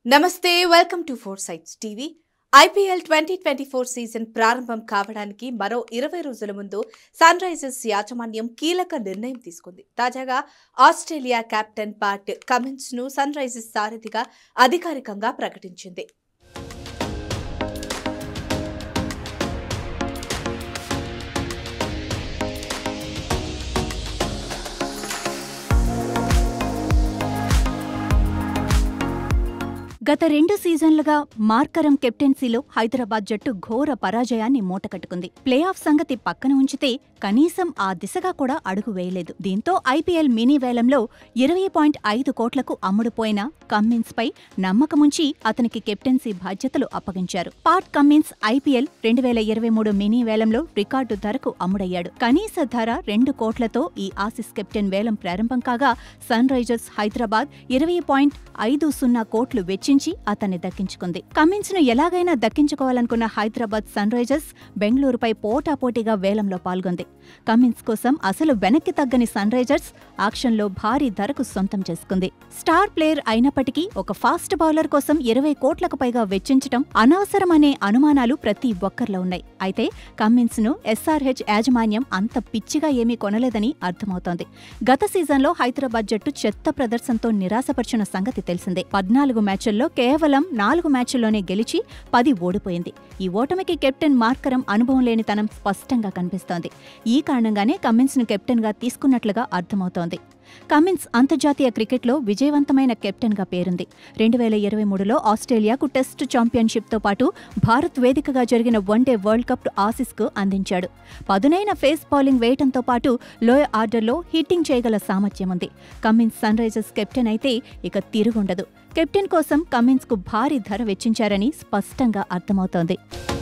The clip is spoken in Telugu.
నమస్తే welcome to four sides TV IPL twenty twenty four season ప్రారంభం కావడానికి మరో ఇరవై రోజుల ముందు సన్ రైజర్స్ యాజమాన్యం కీలక నిర్ణయం తీసుకుంది తాజాగా ఆస్ట్రేలియా కెప్టెన్ పాట్ కమిన్స్ ను సన్ రైజర్స్ సారథిగా అధికారికంగా ప్రకటించింది గత రెండు సీజన్లుగా మార్కరం కెప్టెన్సీలో హైదరాబాద్ జట్టు ఘోర పరాజయాన్ని మూటకట్టుకుంది ప్లే ఆఫ్ సంగతి పక్కన ఉంచితే కనీసం ఆ దిశగా కూడా అడుగు వేయలేదు దీంతో ఐపీఎల్ మినీ వేలంలో ఇరవై పాయింట్ ఐదు కోట్లకు అమ్ముడుపోయిన కమ్మిన్స్ పై నమ్మకముంచి అతనికి కెప్టెన్సీ బాధ్యతలు అప్పగించారు పాట్ కమ్మిన్స్ ఐపీఎల్ రెండు వేల ఇరవై మూడు మినీ వేలంలో రికార్డు ధరకు అమ్ముడయ్యాడు కనీస ధర రెండు కోట్లతో ఈ ఆసిస్ కెప్టెన్ వేలం ప్రారంభం కాగా సన్ రైజర్స్ హైదరాబాద్ ఇరవై పాయింట్ ఐదు సున్నా కోట్లు వెచ్చించి అతన్ని దక్కించుకుంది కమిన్స్ ను ఎలాగైనా దక్కించుకోవాలనుకున్న హైదరాబాద్ సన్ రైజర్స్ బెంగళూరుపై పోటాపోటీగా వేలంలో పాల్గొంది కమిన్స్ కోసం అసలు వెనక్కి తగ్గని సన్ రైజర్స్ ఆక్షన్లో భారీ ధరకు సొంతం చేసుకుంది స్టార్ ప్లేయర్ అయినప్పటికీ ఒక ఫాస్ట్ బౌలర్ కోసం ఇరవై కోట్లకు పైగా వెచ్చించటం అనవసరమనే అనుమానాలు ప్రతి ఒక్కరిలో ఉన్నాయి అయితే కమ్మిన్స్ ను ఎస్ఆర్హెచ్ యాజమాన్యం అంత పిచ్చిగా ఏమీ కొనలేదని అర్థమవుతోంది గత సీజన్లో హైదరాబాద్ జట్టు చెత్త ప్రదర్శనతో నిరాశపరిచిన సంగతి తెలిసిందే పద్నాలుగు మ్యాచ్ల్లో కేవలం నాలుగు మ్యాచ్ల్లోనే గెలిచి పది ఓడిపోయింది ఈ ఓటమికి కెప్టెన్ మార్కరం అనుభవం లేనితనం స్పష్టంగా కనిపిస్తోంది ఈ కారణంగానే కమ్మిన్స్ ను కెప్టెన్ గా తీసుకున్నట్లుగా అర్థమవుతోంది కమిన్స్ అంతర్జాతీయ క్రికెట్లో విజయవంతమైన కెప్టెన్గా పేరుంది రెండు వేల ఇరవై మూడులో ఆస్ట్రేలియాకు టెస్ట్ ఛాంపియన్షిప్తో పాటు భారత్ వేదికగా జరిగిన వన్డే వరల్డ్ కప్ ఆసిస్కు అందించాడు పదునైన ఫేస్ బౌలింగ్ వేయటంతో పాటు లోయర్ ఆర్డర్లో హిట్టింగ్ చేయగల సామర్థ్యం ఉంది కమిన్స్ సన్ రైజర్స్ కెప్టెన్ అయితే ఇక తిరుగుండదు కెప్టెన్ కోసం కమిన్స్కు భారీ ధర వెచ్చించారని స్పష్టంగా అర్థమవుతోంది